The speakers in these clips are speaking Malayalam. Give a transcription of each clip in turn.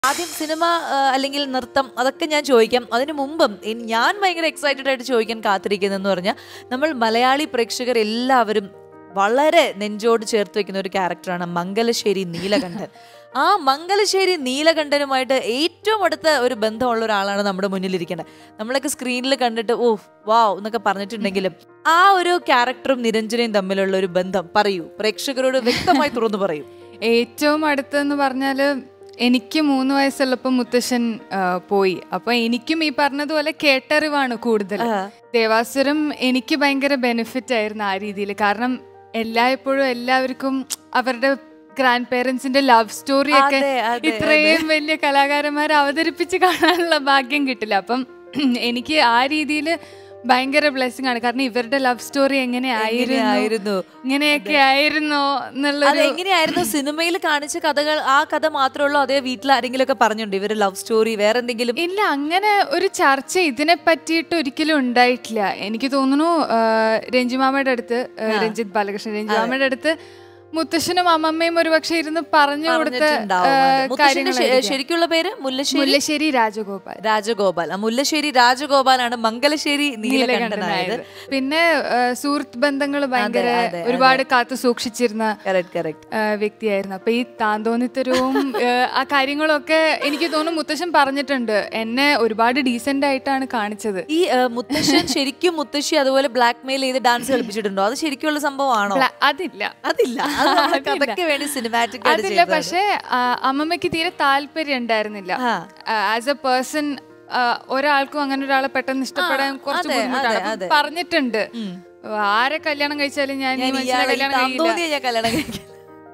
ആദ്യം സിനിമ ആ, അല്ലെങ്കിൽ നൃത്തം അതൊക്കെ ഞാൻ ചോദിക്കാം അതിനു മുമ്പും ഇൻ- ഞാൻ ഭയങ്കര എക്സൈറ്റഡ് ആയിട്ട് ചോദിക്കാൻ കാത്തിരിക്കുന്നതെന്ന് പറഞ്ഞാൽ നമ്മൾ മലയാളി പ്രേക്ഷകർ എല്ലാവരും വളരെ നെഞ്ചോട് ചേർത്ത് വെക്കുന്ന ഒരു ക്യാരക്ടറാണ് മംഗലശ്ശേരി നീലകണ്ഠൻ ആ മംഗലശ്ശേരി നീലകണ്ഠനുമായിട്ട് ഏറ്റവും അടുത്ത ഒരു ബന്ധമുള്ള ഒരാളാണ് നമ്മുടെ മുന്നിലിരിക്കുന്നത് നമ്മളൊക്കെ സ്ക്രീനിൽ കണ്ടിട്ട് ഓ വാവ് എന്നൊക്കെ പറഞ്ഞിട്ടുണ്ടെങ്കിലും ആ ഒരു ക്യാരക്ടറും നിരഞ്ജനയും തമ്മിലുള്ള ഒരു ബന്ധം പറയൂ പ്രേക്ഷകരോട് വ്യക്തമായി തുറന്നു പറയൂ ഏറ്റവും അടുത്തെന്ന് പറഞ്ഞാല് എനിക്ക് മൂന്ന് വയസ്സുള്ളപ്പോൾ മുത്തശ്ശൻ ആ, പോയി അപ്പൊ എനിക്കും ഈ പറഞ്ഞതുപോലെ കേട്ടറിവാണ് കൂടുതൽ ദേവാസുരം എനിക്ക് ഭയങ്കര ബെനിഫിറ്റ് ആയിരുന്നു ആ രീതിയിൽ കാരണം എല്ലായ്പ്പോഴും എല്ലാവർക്കും അവരുടെ ഗ്രാൻഡ് പേരൻസിന്റെ ലവ് സ്റ്റോറി ഒക്കെ അതെ, അതെ, ഇത്രയും വലിയ കലാകാരന്മാരെ അവതരിപ്പിച്ച് കാണാനുള്ള ഭാഗ്യം കിട്ടില്ല അപ്പം എനിക്ക് ആ രീതിയിൽ ഭയങ്കര ബ്ലെസ്സിങ് ആണ് കാരണം ഇവരുടെ ലവ് സ്റ്റോറി എങ്ങനെയായിരുന്നു എങ്ങനെയായിരുന്നു? ഇങ്ങനെയൊക്കെ ആയിരുന്നോ അത് എന്നുള്ളൊരു എങ്ങനെയായിരുന്നു സിനിമയിൽ കാണിച്ച കഥകൾ ആ കഥ മാത്രമേ ഉള്ളൂ അതേ വീട്ടിൽ ആരെങ്കിലും ഒക്കെ പറഞ്ഞുണ്ട് ഇവര് ലവ് സ്റ്റോറി വേറെ എന്തെങ്കിലും ഇല്ല അങ്ങനെ ഒരു ചർച്ച ഇതിനെ പറ്റിയിട്ട് ഒരിക്കലും ഉണ്ടായിട്ടില്ല എനിക്ക് തോന്നുന്നു ആ, രഞ്ജിമാമയുടെ അടുത്ത് ആ, രഞ്ജിത്ത് ബാലകൃഷ്ണൻ രഞ്ജിമാമയുടെ അടുത്ത് മുത്തശ്ശനും അമ്മമ്മയും ഒരുപക്ഷെ ഇരുന്ന് പറഞ്ഞു കൊടുത്ത പറഞ്ഞിട്ടുണ്ടാവും ആ, അത്. മുത്തശ്ശന്റെ ശ- കാര്യങ്ങളായിരിക്കാം. ശരിക്കുള്ള പേര് മുല്ലശ്ശേരി മുല്ലശ്ശേരി രാജഗോപാൽ രാജഗോപാൽ ആ മുല്ലശ്ശേരി രാജഗോപാലാണ് മംഗലശ്ശേരി നീലകണ്ഠനായത് പിന്നെ ആ, സുഹൃത്ത് ബന്ധങ്ങൾ ഭയങ്കര അതെ, അതെ. ഒരുപാട് കാത്തു സൂക്ഷിച്ചിരുന്ന കറക്റ്റ് കറക്റ്റ് ആ, വ്യക്തിയായിരുന്നു അപ്പൊ ഈ താന്തോന്നിത്തരവും ആ, ആ കാര്യങ്ങളൊക്കെ എനിക്ക് തോന്നുന്നു മുത്തശ്ശൻ പറഞ്ഞിട്ടുണ്ട് എന്നെ ഒരുപാട് ഡീസെന്റ് ആയിട്ടാണ് കാണിച്ചത് ഈ ആ, മുത്തശ്ശൻ ശരിക്കും മുത്തശ്ശി അതുപോലെ ബ്ലാക്ക് മെയിൽ ചെയ്ത് ഡാൻസ് കളിപ്പിച്ചിട്ടുണ്ടോ അത് ശരിക്കുള്ള സംഭവമാണോ പ്ല- അതില്ല അതില്ല അത് നമ്മുടെ അതില്ല. കഥയ്ക്ക് വേണ്ടി സിനിമാറ്റിക് ആയിട്ട് അതില്ല ചെയ്തതാണ്. പക്ഷെ അമ്മമ്മയ്ക്ക് തീരെ താല്പര്യം ഉണ്ടായിരുന്നില്ല ആ. ആസ് എ പേഴ്സൺ ഒരാൾക്കും അങ്ങനെ ഒരാളെ പെട്ടെന്ന് ഇഷ്ടപ്പെടാൻ കുറച്ച് അതെ, ബുദ്ധിമുട്ടാണ് അതെ, അപ്പം അതെ. പറഞ്ഞിട്ടുണ്ട് ആരെ കല്യാണം കഴിച്ചാലും ഞാൻ ഈ ഞാൻ മനുഷ്യനെ ഇയാളെ ഈ കല്യാണം കഴിയില്ല താന്തോന്നിയെ ഞാൻ കല്യാണം കഴിക്കില്ല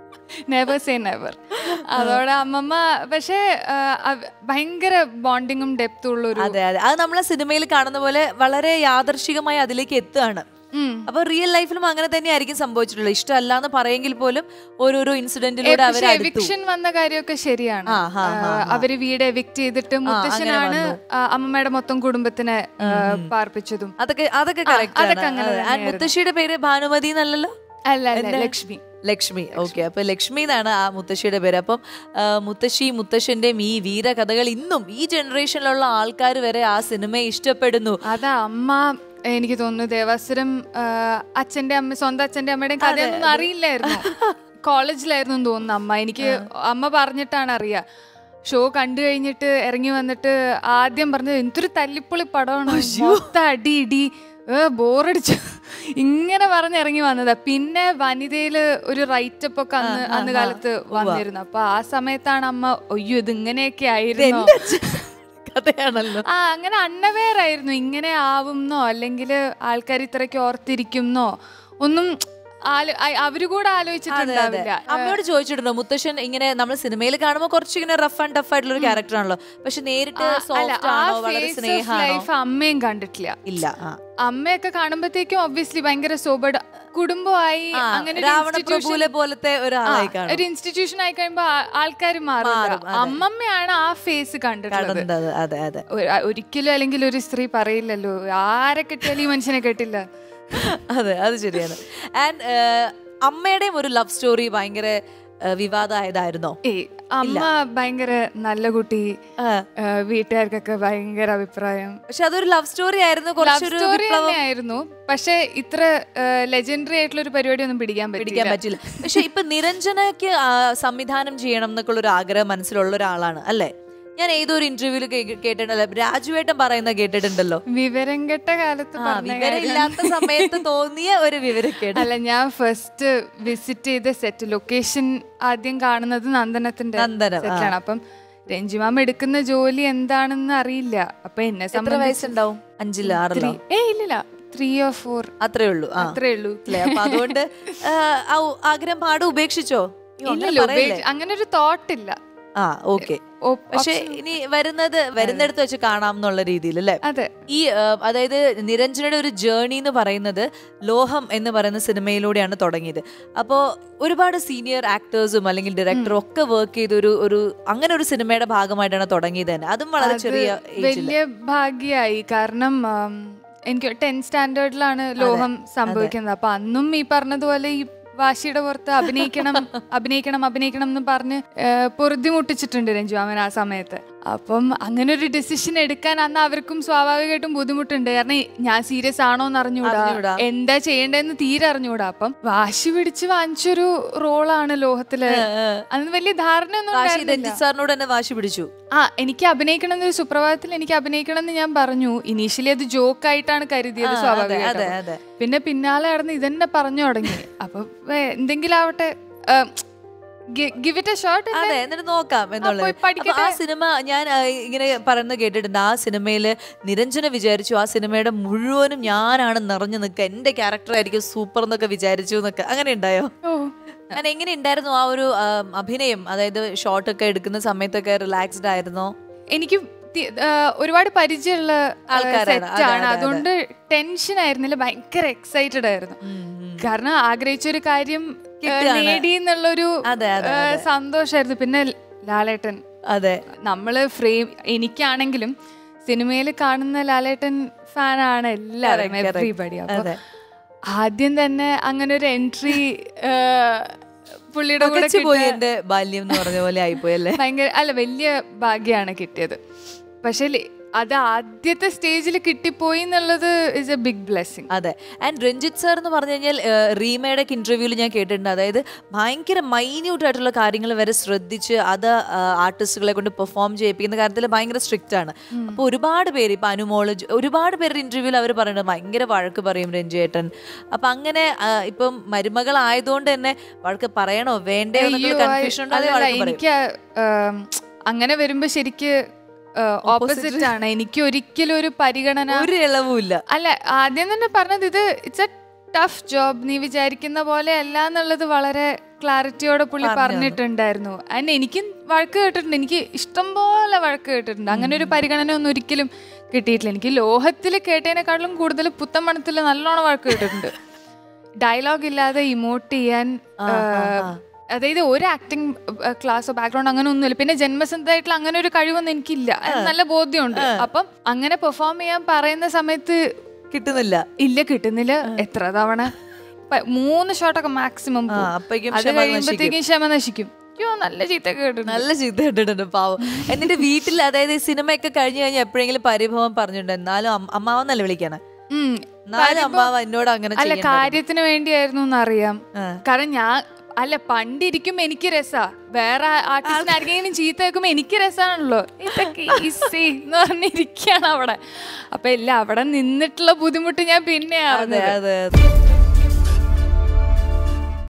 നെവർ സേ നെവർ അതോടെ അമ്മമ്മ പക്ഷേ ആ, അവ- ഭയങ്കര ബോണ്ടിങ്ങും ഡെപ്തും ഉള്ള ഒരു അതെ അതെ അത് നമ്മളെ സിനിമയിൽ കാണുന്ന പോലെ വളരെ യാദർശികമായി അതിലേക്ക് എത്തുകയാണ് ഉം. അപ്പൊ റിയൽ ലൈഫിലും അങ്ങനെ തന്നെ ആയിരിക്കും സംഭവിച്ചിട്ടുള്ളത് ഇഷ്ടമല്ല എന്ന് പറയെങ്കിൽ പോലും ഓരോരോ ഇൻസിഡന്റിലൂടെ അവർ പക്ഷെ അടുത്തു എവിക്ഷൻ വന്ന കാര്യമൊക്കെ ശരിയാണ് ആ, ഹാ, ഹാ, ആ, അവര് വീട് എവിക്ട് ചെയ്തിട്ട് മുത്തശ്ശനാണ് ആ, അമ്മമ്മയുടെ മൊത്തം കുടുംബത്തിനെ ആ, പാർപ്പിച്ചതും അതൊക്കെ അതൊക്കെ ആ, കറക്റ്റ് അതൊക്കെ അങ്ങനെ തന്നെയായിരുന്നു. മുത്തശ്ശിയുടെ പേര് ഭാനുമതി എന്നല്ലല്ലോ അല്ല അല്ല ലക്ഷ്മി ലക്ഷ്മി ഓക്കെ അപ്പൊ ലക്ഷ്മി എന്നാണ് ആ മുത്തശ്ശിയുടെ പേര് അപ്പം ആ, മുത്തശ്ശി മുത്തശ്ശന്റെയും ഈ വീരകഥകൾ ഇന്നും ഈ ജനറേഷനിലുള്ള ആൾക്കാർ വരെ ആ സിനിമയെ ഇഷ്ടപ്പെടുന്നു അതാ അമ്മ എനിക്ക് തോന്നുന്നു ദേവാസുരം ആ, അച്ഛന്റെ അമ്മ സ്വന്തം അച്ഛന്റെ അമ്മയുടെയും കഥയൊന്നും അറിയില്ലായിരുന്നു കോളേജിലായിരുന്നു എന്ന് തോന്നുന്നു അമ്മ എനിക്ക് അമ്മ പറഞ്ഞിട്ടാണ് അറിയാ ഷോ കണ്ടു കഴിഞ്ഞിട്ട് ഇറങ്ങി വന്നിട്ട് ആദ്യം പറഞ്ഞത് എന്തൊരു തല്ലിപ്പൊളി പടമാണ് മൊത്തം അടി ഇടി ബോറടിച്ചു ഇങ്ങനെ പറഞ്ഞ് ഇറങ്ങി വന്നതാ പിന്നെ വനിതയില് ഒരു റൈറ്റപ്പ് ഒക്കെ അന്ന് അന്ന് കാലത്ത് വന്നിരുന്നു അപ്പൊ ആ സമയത്താണ് അമ്മ ഒയ്യോ ഇത് ഇങ്ങനെയൊക്കെ ആയിരുന്നു കഥയാണല്ലോ ആ അങ്ങനെ അണ്ണവേർ ആയിരുന്നു ഇങ്ങനെ ആവുന്നോ അല്ലെങ്കിൽ ആൾക്കാർ ഇത്രയ്ക്ക് ഓർത്തിരിക്കുന്നോ ഒന്നും ആലോ- അ- അവര് കൂടെ ആലോചിച്ചിട്ടുണ്ടാവില്ല അമ്മയോട് ചോദിച്ചിട്ടുണ്ടോ മുത്തശ്ശൻ ഇങ്ങനെ നമ്മൾ സിനിമയിൽ കാണുമ്പോൾ കുറച്ച് ഇങ്ങനെ റഫ് ആൻഡ് ടഫ് ആയിട്ടുള്ള ഒരു ക്യാരക്ടർ ആണല്ലോ പക്ഷെ നേരിട്ട് അല്ല സോഫ്റ്റ് ആ ആണോ വളരെ ഫേസ് ഓഫ് സ്നേഹാണോ ലൈഫ് അമ്മയും കണ്ടിട്ടില്ല ഇല്ല ആ. അമ്മയൊക്കെ കാണുമ്പോഴത്തേക്കും ഒബ്വിയസ്ലി ഭയങ്കര സോബർഡ് കുടുംബമായി ആ, അങ്ങനെ ഒരു രാവണ institution- പ്രഭുവിലെ പോലത്തെ ഒരാളായി ആ, കാണും ഒരു ഇൻസ്റ്റിറ്റ്യൂഷൻ ആയി കഴിയുമ്പോ ആൾക്കാർ മാറും, മാറും അതെ. അമ്മമ്മയാണ് ആ ഫേസ് കണ്ടിട്ടുള്ളത് കണ്ടത് അതെ അതെ ഒ- ഒരിക്കലും അല്ലെങ്കിൽ ഒരു സ്ത്രീ പറയില്ലല്ലോ ആരെ കിട്ടിയാലും ഈ മനുഷ്യനെ കേട്ടില്ല അതെ അത് ശരിയാണ് ആൻഡ് അമ്മയുടെയും ഒരു ലവ് സ്റ്റോറി ഭയങ്കര ആ, വിവാദമായതായിരുന്നോ ഏയ് അമ്മ ഭയങ്കര നല്ല കുട്ടി ആ. ആ, വീട്ടുകാർക്കൊക്കെ ഭയങ്കര അഭിപ്രായം പക്ഷെ അതൊരു ലവ് സ്റ്റോറി ആയിരുന്നു ലവ് കുറച്ചൊരു സ്റ്റോറി വിപ്ലവം തന്നെയായിരുന്നു പക്ഷെ ഇത്ര ലെജൻഡറി ആയിട്ടുള്ള ഒരു പരിപാടി ഒന്നും പിടിക്കാൻ പിടിക്കാൻ പറ്റില്ല പറ്റില്ല പക്ഷെ ഇപ്പൊ നിരഞ്ജനയ്ക്ക് ആ, സംവിധാനം ചെയ്യണം എന്നൊക്കെ ഒരു ആഗ്രഹം മനസ്സിലുള്ള ഒരാളാണ് അല്ലേ ഞാൻ ഏതോ ഒരു ഇന്റർവ്യൂല് കേട്ടിട്ടുണ്ടല്ലോ രാജുവേട്ടൻ പറയുന്ന കേട്ടിട്ടുണ്ടല്ലോ വിവരം കെട്ട കാലത്ത് ആ പറഞ്ഞ കാര്യം. വിവരമില്ലാത്ത സമയത്ത് തോന്നിയ ഒരു വിവരക്കേട് അല്ല ഞാൻ ഫസ്റ്റ് വിസിറ്റ് ചെയ്ത സെറ്റ് ലൊക്കേഷൻ ആദ്യം കാണുന്നത് നന്ദനത്തിന്റെ നന്ദനം, ആ. സെറ്റിലാണ് അപ്പം രഞ്ജിമാമ എടുക്കുന്ന ജോലി എന്താണെന്ന് അറിയില്ല അപ്പൊ എന്നെ എത്ര സംബന്ധിച്ച് വയസ്സുണ്ടാവും അഞ്ചിലോ ആറിലോ three- ഏയ് ഇല്ലില്ല ത്രീ ഓർ ഫോർ അത്രേ ഉള്ളൂ ആ അത്രേ ഉള്ളൂ അല്ലേ? അപ്പൊ അതുകൊണ്ട് ആ, ആ ഉ- ആഗ്രഹം പാടും ഉപേക്ഷിച്ചോ അയ്യോ, അങ്ങനെ ഇല്ലല്ലോ പറയല്ലേ? അങ്ങനെ ഒരു തോട്ട് ഇല്ല ആ ഓക്കെ ഓ, പക്ഷെ ഇനി വരുന്നത് വരുന്നിടത്ത് വെച്ച് കാണാം എന്നുള്ള രീതിയിൽ അല്ലേ അതെ ഈ ആ, അതായത് നിരഞ്ജനയുടെ ഒരു ജേർണി എന്ന് പറയുന്നത് ലോഹം എന്ന് പറയുന്ന സിനിമയിലൂടെയാണ് തുടങ്ങിയത് അപ്പോൾ ഒരുപാട് സീനിയർ ആക്ടേഴ്സും അല്ലെങ്കിൽ ഡയറക്ടറും ഒക്കെ വർക്ക് ചെയ്ത ഒരു ഒരു അങ്ങനെ ഒരു സിനിമയുടെ ഭാഗമായിട്ടാണ് തുടങ്ങിയത് തന്നെ അതും വളരെ ചെറിയ ഏജിൽ വലിയ ഭാഗ്യായി കാരണം ആം, എനിക്ക് ടെൻത്ത് സ്റ്റാൻഡേർഡിലാണ് ലോഹം സംഭവിക്കുന്നത് അപ്പൊ അന്നും ഈ പറഞ്ഞതുപോലെ ഈ വാശിയുടെ പുറത്ത് അഭിനയിക്കണം അഭിനയിക്കണം അഭിനയിക്കണം എന്ന് പറഞ്ഞ് ഏഹ്, പൊറുതി മുട്ടിച്ചിട്ടുണ്ട് രഞ്ജു അവൻ ആ സമയത്ത് അപ്പം അങ്ങനെ ഒരു ഡിസിഷൻ എടുക്കാൻ അന്ന് അവർക്കും സ്വാഭാവികമായിട്ടും ബുദ്ധിമുട്ടുണ്ട് കാരണം ഞാൻ സീരിയസ് ആണോ എന്ന് അറിഞ്ഞൂടാ. അറിഞ്ഞൂടാ എന്താ ചെയ്യേണ്ടതെന്ന് തീരെ അറിഞ്ഞൂടാ അപ്പം വാശി പിടിച്ച് വാങ്ങിച്ചൊരു റോളാണ് ലോഹത്തില് അന്ന് വലിയ ധാരണ ഒന്നും വാശി ഉണ്ടായിരുന്നില്ല. രഞ്ജിത്ത് സാറിനോട് തന്നെ വാശി പിടിച്ചു ആ എനിക്ക് അഭിനയിക്കണം എന്നൊരു സുപ്രഭാതത്തിൽ എനിക്ക് അഭിനയിക്കണം എന്ന് ഞാൻ പറഞ്ഞു ഇനീഷ്യലി അത് ജോക്കായിട്ടാണ് കരുതിയത് ആ, അതെ, സ്വാഭാവികമായിട്ടും അതെ, അപ്പൊ അതെ. പിന്നെ പിന്നാലെ നടന്ന് ഇതന്നെ പറഞ്ഞു തുടങ്ങി അപ്പൊ ഏ, എന്തെങ്കിലും ആവട്ടെ ഗിവ് ഇറ്റ് എ ഷോട്ട് അതെ എന്നിട്ട് നോക്കാം എന്നുള്ളത് പോയി പഠിക്കട്ടെ. അപ്പൊ ആ സിനിമ ഞാൻ ആ, ഇങ്ങനെ പറയുന്നത് കേട്ടിട്ടുണ്ട് ആ സിനിമയില് നിരഞ്ജന വിചാരിച്ചു ആ സിനിമയുടെ മുഴുവനും ഞാനാണ് നിറഞ്ഞു നിൽക്കുക എന്റെ ക്യാരക്ടർ ആയിരിക്കും സൂപ്പർ എന്നൊക്കെ വിചാരിച്ചു എന്നൊക്കെ അങ്ങനെ ഉണ്ടായോ അങ്ങനെ എങ്ങനെ ഉണ്ടായിരുന്നു ആ ഒരു ആ, അഭിനയം അതായത് ഷോട്ട് ഒക്കെ എടുക്കുന്ന സമയത്തൊക്കെ റിലാക്സ്ഡ് ആയിരുന്നോ എനിക്ക് തി- ആ, ഒരുപാട് പരിചയമുള്ള ആൾക്കാരാണ്. അതെ, സെറ്റാണ് അതെ, അതെ. അതുകൊണ്ട് ടെൻഷൻ ആയിരുന്നില്ല ഭയങ്കര എക്സൈറ്റഡ് ആയിരുന്നു കാരണം ആഗ്രഹിച്ചൊരു കാര്യം ഏ, കിട്ടുകയാണ്. നേടി എന്നുള്ളൊരു അതെ, അതെ, ഏ, സന്തോഷായിരുന്നു പിന്നെ ലാലേട്ടൻ അതെ നമ്മള് ഫ്രെയിം എനിക്കാണെങ്കിലും സിനിമയിൽ കാണുന്ന ലാലേട്ടൻ ഫാനാണ് എല്ലാവരും Correct, correct. എവറിബഡി അപ്പൊ അതെ. ആദ്യം തന്നെ അങ്ങനെ ഒരു എൻട്രി പുള്ളിയുടെ കൂടെ പകച്ചു പോയി കിട്ടിയ- എന്റെ ബാല്യം എന്ന് പറഞ്ഞ പോലെ ആയിപ്പോയി അല്ലേ ഭയങ്കര അല്ല വലിയ ഭാഗ്യമാണ് കിട്ടിയത് പക്ഷെ ല- അത് ആദ്യത്തെ സ്റ്റേജിൽ കിട്ടിപ്പോയി എന്നുള്ളത് ഇസ് എ ബിഗ് ബ്ലെസ്സിങ് അതെ ആൻഡ് രഞ്ജിത്ത് സാർ എന്ന് പറഞ്ഞു കഴിഞ്ഞാൽ ഏഹ്, റീമയുടെ ഇന്റർവ്യൂവിൽ ഞാൻ കേട്ടിട്ടുണ്ട് അതായത് ഭയങ്കര മൈന്യൂട്ട് ആയിട്ടുള്ള കാര്യങ്ങൾ വരെ ശ്രദ്ധിച്ച് അത് ആർട്ടിസ്റ്റുകളെ കൊണ്ട് പെർഫോം ചെയ്യിപ്പിക്കുന്ന കാര്യത്തിൽ ഭയങ്കര സ്ട്രിക്റ്റ് ആണ് അപ്പോൾ ഒരുപാട് പേര് ഇപ്പൊ അനുമോള് ജ്- ഒരുപാട് പേരുടെ ഇന്റർവ്യൂവിൽ അവർ പറയുന്നത് ഭയങ്കര വഴക്ക് പറയും രഞ്ജേട്ടൻ അപ്പൊ അങ്ങനെ ആ, ഇപ്പം മരുമകളായതുകൊണ്ട് തന്നെ വഴക്ക് പറയണോ വേണ്ടേ അയ്യോ, കൺഫ്യൂഷൻ ഉണ്ടോ അതോ അതല്ല, വഴക്ക് പറയും എനിക്ക് ആം, അങ്ങനെ വരുമ്പോ ശരിക്ക് ഓപ്പോസിറ്റ് ആണ് എനിക്ക് ഒരിക്കലും ഒരു പരിഗണന ഒരു ഇളവും ഇല്ല അല്ല ആദ്യം തന്നെ പറഞ്ഞത് ഇത് ഇറ്റ്സ് എ ടഫ് ജോബ് നീ വിചാരിക്കുന്ന പോലെ അല്ല എന്നുള്ളത് വളരെ ക്ലാരിറ്റിയോടെ പുള്ളി പറഞ്ഞു തന്നു. പറഞ്ഞിട്ടുണ്ടായിരുന്നു അതിന് എനിക്കും വഴക്ക് കേട്ടിട്ടുണ്ട് എനിക്ക് ഇഷ്ടം പോലെ വഴക്ക് കേട്ടിട്ടുണ്ട് അങ്ങനെ ഒരു പരിഗണന ഒന്നും ഒരിക്കലും കിട്ടിയിട്ടില്ല എനിക്ക് ലോഹത്തിൽ കേട്ടതിനെക്കാളും കൂടുതൽ പുത്തൻ മണത്തിൽ നല്ലോണം വഴക്ക് കേട്ടിട്ടുണ്ട് ഡയലോഗ് ഇല്ലാതെ ഇമോട്ട് ചെയ്യാൻ ആ, ആ, ആ, അതായത് ഒരു ആക്ടിങ് ക്ലാസ്സോ ബാക്ക്ഗ്രൗണ്ട് അങ്ങനെ ഒന്നുമില്ല പിന്നെ ജന്മസിദ്ധമായിട്ടുള്ള അങ്ങനെ ഒരു കഴിവൊന്നും എനിക്കില്ല അത് നല്ല ബോധ്യമുണ്ട് അപ്പം അങ്ങനെ പെർഫോം ചെയ്യാൻ പറയുന്ന സമയത്ത് കിട്ടുന്നില്ല ഇല്ല കിട്ടുന്നില്ല എത്ര തവണ പ- മൂന്ന് ഷോട്ടൊക്കെ മാക്സിമം ആ, അപ്പോഴേക്കും അത് ക്ഷമ നശിക്കും. കഴിയുമ്പോഴത്തേക്കും ക്ഷമ നശിക്കും അയ്യോ നല്ല ചീത്ത കേട്ടിട്ടുണ്ട് നല്ല ചീത്ത കേട്ടിട്ടുണ്ട് പാവം എന്നിട്ട് വീട്ടിൽ അതായത് ഈ സിനിമയൊക്കെ കഴിഞ്ഞു കഴിഞ്ഞാൽ എപ്പോഴെങ്കിലും പരിഭവം പറഞ്ഞിട്ടുണ്ട് എന്നാലും അമ്മ- അമ്മാവന്നല്ല വിളിക്കണേ ഉം. എന്നാലും അമ്മാവ എന്നോട് അങ്ങനെ അല്ല ചെയ്യണ്ട. കാര്യത്തിന് വേണ്ടിയായിരുന്നു എന്നറിയാം ആ. കാരണം ഞാൻ അല്ല പണ്ടിരിക്കുമ്പോ എനിക്ക് രസാ വേറെ ആർട്ടിസ്റ്റിന് ആർക്കെങ്കിലും ചീത്ത വെക്കുമ്പോ എനിക്ക് രസാണല്ലോ ഇതൊക്കെ ഈസി എന്ന് പറഞ്ഞിരിക്കാണ് അവിടെ അപ്പൊ ഇല്ല അവിടെ നിന്നിട്ടുള്ള ബുദ്ധിമുട്ട് ഞാൻ പിന്നെ അതെ അറിഞ്ഞത് അതെ അതെ